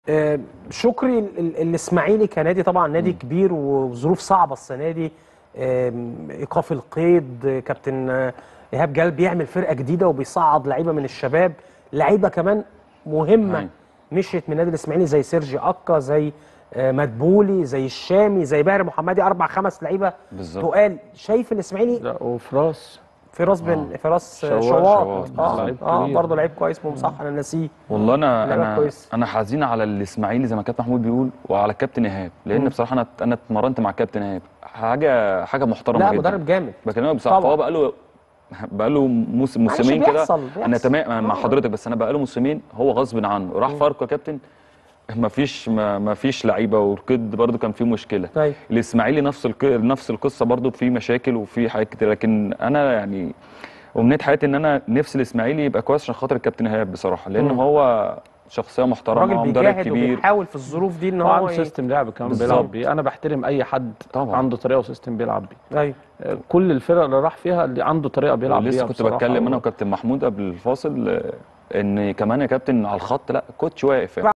آه، شكري ال- ال- الاسماعيلي كنادي طبعا نادي كبير وظروف صعبه السنه دي آم، ايقاف القيد آه، كابتن آه، ايهاب جلال بيعمل فرقه جديده وبيصعد لعيبه من الشباب لعيبه كمان مهمه أيوة. مشيت من النادي الاسماعيلي زي سيرجي اكا زي آه، مدبولي زي الشامي زي باهر محمدي اربع خمس لعيبه بالظبط. تقال شايف الاسماعيلي لا وفراس فراس بن فراس شواط. شواط شواط، اه لعيب اه كبير. برضه لعيب كويس صح انا ناسيه والله انا لعيبة انا كويس. انا حزين على الاسماعيلي زي ما كابتن محمود بيقول وعلى الكابتن ايهاب لان مم. بصراحه انا انا اتمرنت مع الكابتن ايهاب حاجه حاجه محترمه لا جدا مدرب جامد بكلمك بصراحه طبعا. فهو بقاله بقاله موسم معلش موسمين كده بيحصل- انا بيحصل. تمام مع آه. حضرتك بس انا بقاله موسمين هو غصب عنه راح فاركو يا كابتن ما فيش ما ما فيش لعيبه والقيد برده كان فيه مشكله طيب الاسماعيلي نفس الق... نفس القصه برضو في مشاكل وفي حاجات كتير لكن انا يعني امنيه حياتي ان انا نفسي الاسماعيلي يبقى كويس عشان خاطر الكابتن ايهاب بصراحه لان مم. هو شخصيه محترمه راجل مدرب بيجاهد كبير وبيحاول في الظروف دي ان هو هو عنده ي- سيستم لعب كمان بالظبط. بيلعب بيه انا بحترم اي حد طبعا. عنده طريقه وسيستم بيلعب بيه ايوه آه، كل الفرق اللي راح فيها اللي عنده طريقه بيلعب لسه بيها كنت بصراحة. بتكلم انا وكابتن محمود قبل الفاصل آه، ان كمان يا كابتن على الخط لا كوتش واقف